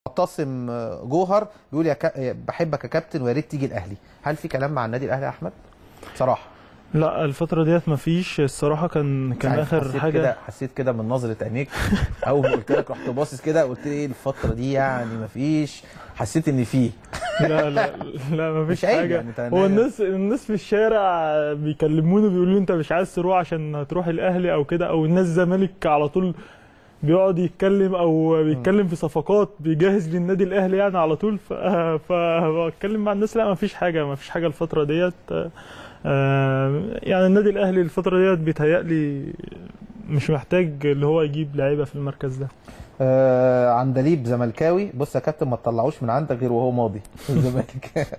معتصم جوهر بيقول يا كا... بحبك يا كابتن ويا ريت تيجي الاهلي هل في كلام مع النادي الاهلي يا احمد بصراحه لا الفترة ديت مفيش الصراحة كان كان عارف آخر حسيت حاجة كده حسيت كده من نظره عينيك اول ما قلت لك رحت باصص كده قلت لي ايه الفتره دي يعني مفيش حسيت ان فيه لا لا لا مفيش مش عيب حاجة يعني، تمام. هو الناس الناس في الشارع بيكلموني بيقولوا لي انت مش عايز تروح عشان تروح الاهلي او كده او الناس زمالك على طول بيقعد يتكلم او بيتكلم في صفقات بيجهز للنادي الاهلي يعني على طول ف- فبتكلم مع الناس لا مفيش حاجة مفيش حاجة الفترة ديت آه، يعني النادي الاهلي الفترة ديت بيتهيألي مش محتاج اللي هو يجيب لعيبة في المركز ده آه عندليب زملكاوي بص يا كابتن ما تطلعوش من عندك غير وهو ماضي الزمالك